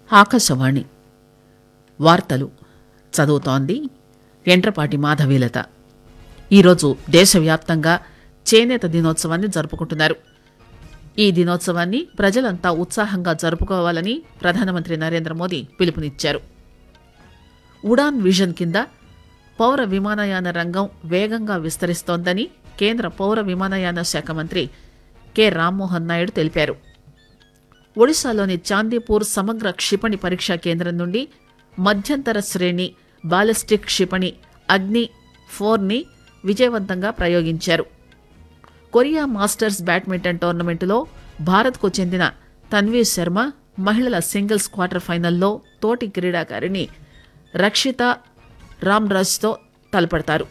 ఆకాశవాణి వార్తలు చదువుతోంది ఎండ్రపాటి మాధవీలత ఈరోజు దేశవ్యాప్తంగా చేనేత దినోత్సవాన్ని జరుపుకుంటున్నారు ఈ దినోత్సవాన్ని ప్రజలంతా ఉత్సాహంగా జరుపుకోవాలని ప్రధానమంత్రి నరేంద్ర మోదీ పిలుపునిచ్చారు ఉడాన్ విజన్ కింద పౌర విమానయాన రంగం వేగంగా విస్తరిస్తోందని కేంద్ర పౌర విమానయాన శాఖ మంత్రి కె రామ్మోహన్ నాయుడు తెలిపారు ఒడిశాలోని చాందీపూర్ సమగ్ర క్షిపణి పరీక్షా కేంద్రం నుండి మధ్యంతర శ్రేణి బాలిస్టిక్ క్షిపణి అగ్ని ఫోర్ని విజయవంతంగా ప్రయోగించారు కొరియా మాస్టర్స్ బ్యాడ్మింటన్ టోర్నమెంటులో భారత్కు చెందిన తన్వీ శర్మ మహిళల సింగిల్స్ క్వార్టర్ ఫైనల్లో తోటి క్రీడాకారిణి రక్షిత రామ్రాజ్తో తలపడతారు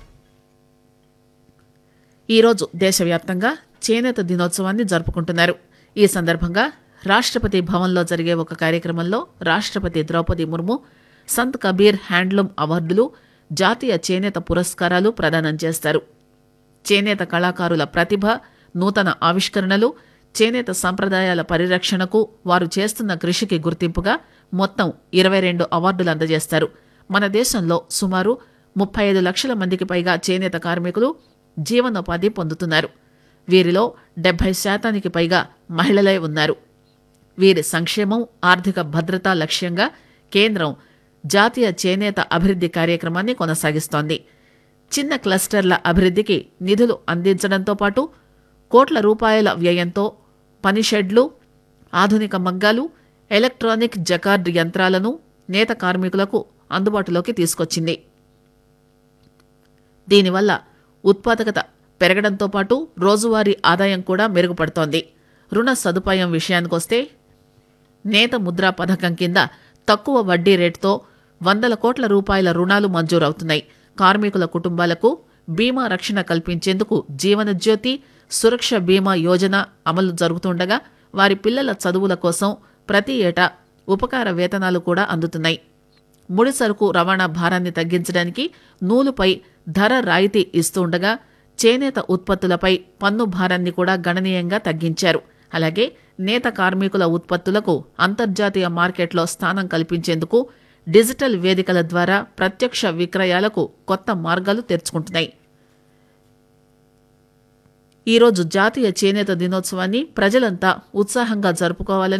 ఈరోజు దేశవ్యాప్తంగా చేనేత దినోత్సవాన్ని జరుపుకుంటున్నారు ఈ సందర్భంగా రాష్ట్రపతి భవన్లో జరిగే ఒక కార్యక్రమంలో రాష్ట్రపతి ద్రౌపది ముర్ము సంత్ కబీర్ హ్యాండ్లూమ్ అవార్డులు జాతీయ చేనేత పురస్కారాలు ప్రదానం చేస్తారు చేనేత కళాకారుల ప్రతిభ నూతన ఆవిష్కరణలు చేనేత సంప్రదాయాల పరిరక్షణకు వారు చేస్తున్న కృషికి గుర్తింపుగా మొత్తం ఇరవై రెండు అవార్డులు అందజేస్తారు మన దేశంలో సుమారు ముప్పై ఐదు లక్షల మందికి పైగా చేనేత కార్మికులు జీవనోపాధి పొందుతున్నారు వీరిలో డెబ్బై శాతానికి పైగా మహిళలే ఉన్నారు వీరి సంక్షేమం ఆర్థిక భద్రత లక్ష్యంగా కేంద్రం జాతీయ చేనేత అభివృద్ధి కార్యక్రమాన్ని కొనసాగిస్తోంది చిన్న క్లస్టర్ల అభివృద్ధికి నిధులు అందించడంతో పాటు కోట్ల రూపాయల వ్యయంతో పనిషెడ్లు ఆధునిక మగ్గాలు ఎలక్ట్రానిక్ జకార్డ్ యంత్రాలను నేత కార్మికులకు అందుబాటులోకి తీసుకొచ్చింది దీనివల్ల ఉత్పాదకత పెరగడంతో పాటు రోజువారీ ఆదాయం కూడా మెరుగుపడుతోంది రుణ సదుపాయం విషయానికొస్తే నేత ముద్రా పథకం కింద తక్కువ వడ్డీ రేటుతో వందల కోట్ల రూపాయల రుణాలు మంజూరవుతున్నాయి కార్మికుల కుటుంబాలకు బీమా రక్షణ కల్పించేందుకు జీవనజ్యోతి సురక్ష బీమా యోజన అమలు జరుగుతుండగా వారి పిల్లల చదువుల కోసం ప్రతి ఏటా ఉపకార వేతనాలు కూడా అందుతున్నాయి ముడి సరుకు రవాణా భారాన్ని తగ్గించడానికి నూలుపై ధర రాయితీ ఇస్తుండగా చేనేత ఉత్పత్తులపై పన్ను భారాన్ని కూడా గణనీయంగా తగ్గించారు అలాగే నేత కార్మికుల ఉత్పత్తులకు అంతర్జాతీయ మార్కెట్లో స్థానం కల్పించేందుకు డిజిటల్ వేదికల ద్వారా ప్రత్యక్ష విక్రయాలకు కొత్త మార్గాలు తెరుచుకుంటున్నాయి ఈరోజు జాతీయ చేనేత దినోత్సవాన్ని ప్రజలంతా ఉత్సాహంగా జరుపుకోవాలని